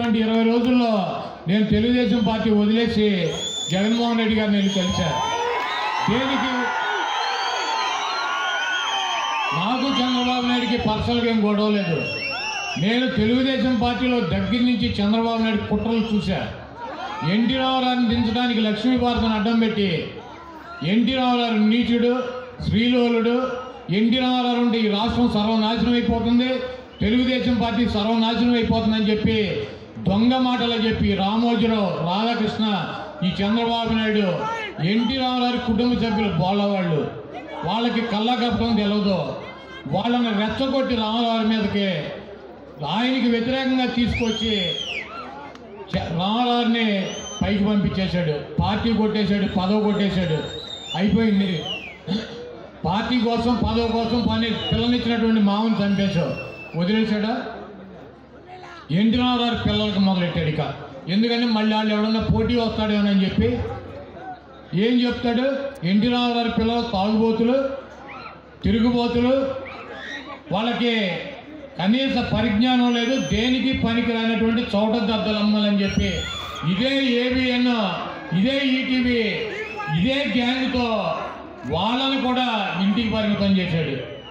వచ్చినటువంటి ఇరవై రోజుల్లో నేను తెలుగుదేశం పార్టీ వదిలేసి జగన్మోహన్ రెడ్డి గారిని వెళ్ళి కలిశా దేనికి నాకు చంద్రబాబు నాయుడికి పర్సనల్గా ఏం గొడవ లేదు నేను తెలుగుదేశం పార్టీలో దగ్గర నుంచి చంద్రబాబు నాయుడు కుట్రలు చూశా ఎన్టీ రామారావుని దించడానికి లక్ష్మీభారతిని అడ్డం పెట్టి ఎన్టీ రామారావు నీచుడు శ్రీలోలుడు ఎన్టీ రామారావు ఉంటే ఈ రాష్ట్రం సర్వనాశనం అయిపోతుంది తెలుగుదేశం పార్టీ సర్వనాశనం అయిపోతుందని చెప్పి దొంగ మాటలు చెప్పి రామోజీరావు రాధాకృష్ణ ఈ చంద్రబాబు నాయుడు ఎన్టీ రామారావు కుటుంబ సభ్యులు బోళ్ళవాళ్ళు వాళ్ళకి కళ్ళ కప్పడం తెలియదు వాళ్ళని రెచ్చగొట్టి రామారావు మీదకి ఆయనకి వ్యతిరేకంగా తీసుకొచ్చి చ- రామారావుని పైకి పంపించేశాడు పార్టీ కొట్టేశాడు పదవి కొట్టేశాడు అయిపోయింది పార్టీ కోసం పదవి కోసం పని పిల్లనిచ్చినటువంటి మామని చంపేశావు వదిలేశాడా ఎన్టీ రామారావు పిల్లలకి మొదలెట్టాడు ఇక ఎందుకని మళ్ళీ వాళ్ళు ఎవడన్నా పోటీ వస్తాడేమోనని చెప్పి ఏం చెప్తాడు ఎన్టీ రామారావు పిల్లలు తాగుబోతులు తిరుగుబోతులు వాళ్ళకి కనీస పరిజ్ఞానం లేదు దేనికి పనికి రానటువంటి చౌట దద్దలమ్మలని చెప్పి ఇదే ఏబిఎన్ ఇదే ఈటీవీ ఇదే గ్యాంగ్తో వాళ్ళని కూడా ఇంటికి పరిమితం చేశాడు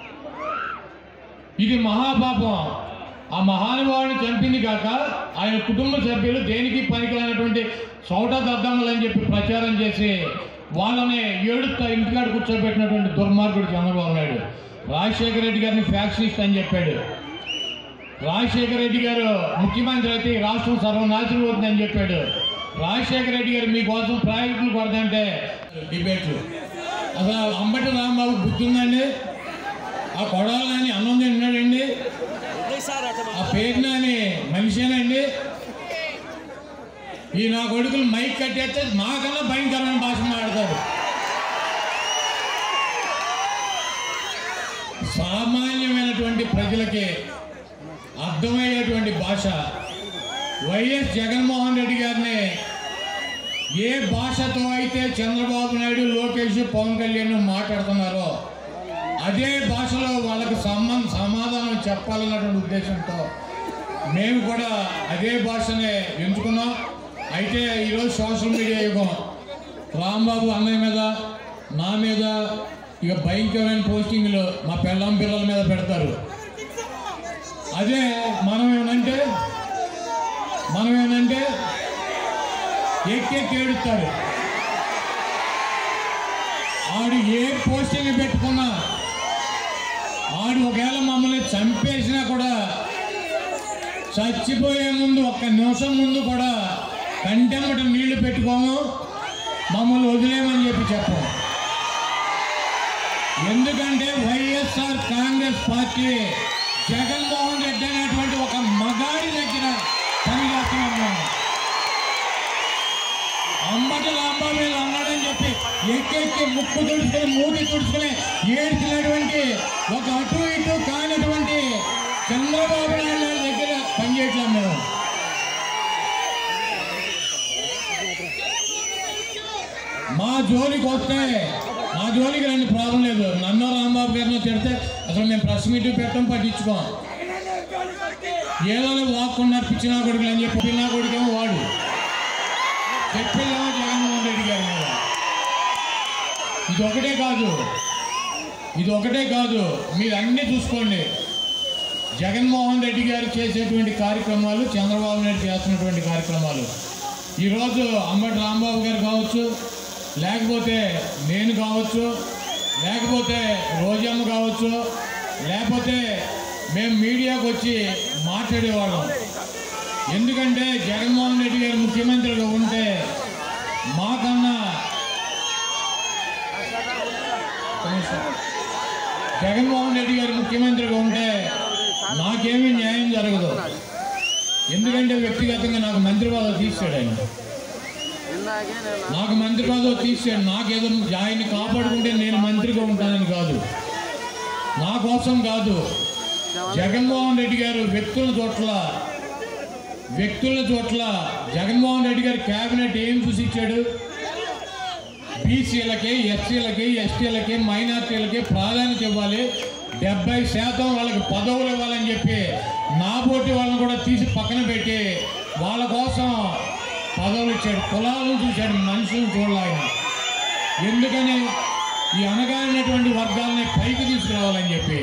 ఇది మహాపాపం ఆ మహానుభావుని చంపింది కాక ఆయన కుటుంబ సభ్యులు దేనికి పనికిరానటువంటి చౌట దద్దమ్మలని చెప్పి ప్రచారం చేసి వాళ్ళని ఏడుస్తా ఇంటికాడ కూర్చోబెట్టినటువంటి దుర్మార్గుడు చంద్రబాబు నాయుడు రాజశేఖర రెడ్డి గారిని ఫ్యాక్షనిస్ట్ అని చెప్పాడు రాజశేఖర రెడ్డి గారు ముఖ్యమంత్రి అయితే ఈ రాష్ట్రం సర్వనాశనం అవుతుందని చెప్పాడు రాజశేఖర రెడ్డి గారు మీకోసం ప్రాజెక్టులు కొడదంటే డిబేట్లు అసలు అంబటి రాంబాబు బుద్ధి ఉందండి ఆ కొడాలని అన్నం తిన్నాడండి ఆ పేరు నాని మనిషేనండి ఈ నా కొడుకులు మైక్ కట్టేస్తే మాకన్నా భయంకరమైన భాష మాట్లాడతారు సామాన్యమైనటువంటి ప్రజలకి అర్థమయ్యేటువంటి భాష వైఎస్ జగన్మోహన్ రెడ్డి గారిని ఏ భాషతో అయితే చంద్రబాబు నాయుడు లోకేష్ పవన్ కళ్యాణ్ మాట్లాడుతున్నారో అదే భాషలో వాళ్ళకి సంబంధ సమాధానం చెప్పాలన్నటువంటి ఉద్దేశంతో మేము కూడా అదే భాషనే ఎంచుకున్నాం అయితే ఈరోజు సోషల్ మీడియా యుగం రాంబాబు అన్నయ్య మీద నా మీద ఇక భయంకరమైన పోస్టింగ్లు మా పెళ్ళం పిల్లల మీద పెడతారు అదే మనం ఏమనంటే మనం ఏమనంటే ఎక్కెక్కి ఏడుస్తారు ఆడు ఏ పోస్టింగ్ పెట్టుకున్నా ఆడు ఒకవేళ మమ్మల్ని చంపేసినా కూడా చచ్చిపోయే ముందు ఒక్క నిమిషం ముందు కూడా కంటెమ్మట నీళ్లు పెట్టుకోము మమ్మల్ని వదిలేమని చెప్పి చెప్పం ఎందుకంటే వైఎస్ఆర్ కాంగ్రెస్ పార్టీ జగన్మోహన్ రెడ్డి అనేటువంటి ఒక మగాడి దగ్గర పనిచేస్తున్నాం మేము అంబటి రాంబాబు అన్నాడని చెప్పి ఎక్కెక్కి ముక్కు తుడుచుకొని మూతి తుడుచుకొని ఏడ్చినటువంటి ఒక అటు ఇటు కానటువంటి చంద్రబాబు నాయుడు గారి దగ్గర పనిచేయట్లేం మేము మా జోలికి వస్తే మా జోలికి రండి ప్రాబ్లం లేదు నన్ను రాంబాబు గారిని తిడితే అసలు మేము ప్రెస్ మీట్ పెట్టడం పట్టించుకోం ఏదో వాక్కున్నారు పిచ్చినా కొడుకులు అని చెప్పి పిన్నా కొడుకేమో వాడు చెప్పేదేమో జగన్మోహన్ రెడ్డి గారి మీద ఇది ఒకటే కాదు ఇది ఒకటే కాదు మీరు అన్నీ చూసుకోండి జగన్మోహన్ రెడ్డి గారు చేసేటువంటి కార్యక్రమాలు చంద్రబాబు నాయుడు చేస్తున్నటువంటి కార్యక్రమాలు ఈరోజు అంబటి రాంబాబు గారు కావచ్చు లేకపోతే నేను కావచ్చు లేకపోతే రోజమ్మ కావచ్చు లేకపోతే మేము మీడియాకు వచ్చి మాట్లాడేవాళ్ళం ఎందుకంటే జగన్మోహన్ రెడ్డి గారు ముఖ్యమంత్రిగా ఉంటే మాకన్నా జగన్మోహన్ రెడ్డి గారు ముఖ్యమంత్రిగా ఉంటే నాకేమీ న్యాయం జరగదు ఎందుకంటే వ్యక్తిగతంగా నాకు మంత్రి పదవి తీసాడు ఆయన నాకు మంత్రి పదవి తీసాడు నాకేదో ఆయన్ని కాపాడుకుంటే నేను మంత్రిగా ఉంటానని కాదు నా కోసం కాదు జగన్మోహన్ రెడ్డి గారు వ్యక్తుల చోట్ల వ్యక్తుల చోట్ల జగన్మోహన్ రెడ్డి గారి కేబినెట్ ఏం చూసి ఇచ్చాడు బీసీలకి ఎస్సీలకి ఎస్టీలకి మైనార్టీలకి ప్రాధాన్యత ఇవ్వాలి డెబ్బై శాతం వాళ్ళకి పదవులు ఇవ్వాలని చెప్పి నా పోటీ వాళ్ళని కూడా తీసి పక్కన పెట్టి వాళ్ళ కోసం పదవులు ఇచ్చాడు కులాలను చూశాడు మనుషులను చూడాలి ఆయన ఎందుకని ఈ అనగానటువంటి వర్గాలని పైకి తీసుకురావాలని చెప్పి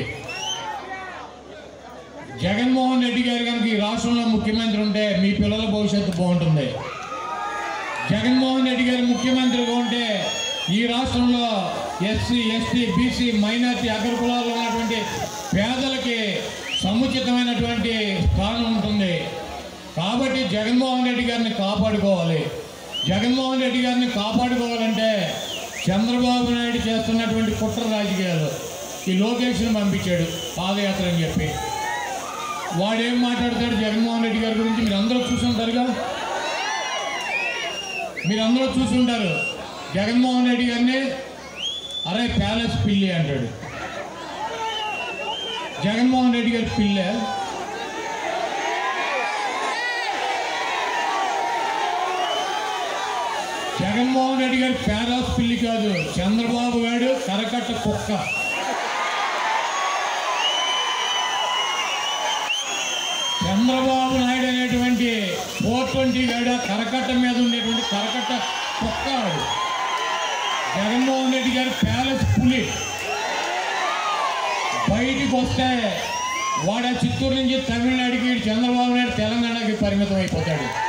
జగన్మోహన్ రెడ్డి గారు కనుక ఈ రాష్ట్రంలో ముఖ్యమంత్రి ఉంటే మీ పిల్లల భవిష్యత్తు బాగుంటుంది జగన్మోహన్ రెడ్డి గారు ముఖ్యమంత్రిగా ఉంటే ఈ రాష్ట్రంలో ఎస్సీ ఎస్టీ బీసీ మైనార్టీ అగ్ర కులాల్లో ఉన్నటువంటి పేదలకి సముచితమైనటువంటి స్థానం ఉంటుంది కాబట్టి జగన్మోహన్ రెడ్డి గారిని కాపాడుకోవాలి జగన్మోహన్ రెడ్డి గారిని కాపాడుకోవాలంటే చంద్రబాబు నాయుడు చేస్తున్నటువంటి కుట్ర రాజకీయాలు ఈ లోకేష్ని పంపించాడు పాదయాత్ర అని చెప్పి వాడేం మాట్లాడతాడు జగన్మోహన్ రెడ్డి గారి గురించి మీరు అందరూ చూసుంటారుగా మీరు అందరూ చూసుంటారు జగన్మోహన్ రెడ్డి గారిని అరే ప్యాలెస్ పిల్లి అంటాడు జగన్మోహన్ రెడ్డి గారి పిల్లె జగన్మోహన్ రెడ్డి గారి ప్యాలెస్ పిల్లి కాదు చంద్రబాబు గారు కరకట్ట కుక్క చంద్రబాబు నాయుడు అనేటువంటి ఫోర్ ట్వంటీ గాడ కరకట్ట మీద ఉండేటువంటి కరకట్ట కుక్క వాడు. జగన్మోహన్ రెడ్డి గారి ప్యాలెస్ పులి బయటికి వస్తే వాడు ఆ చిత్తూరు నుంచి తమిళనాడుకి ఈడు చంద్రబాబు నాయుడు తెలంగాణకి పరిమితం అయిపోతాడు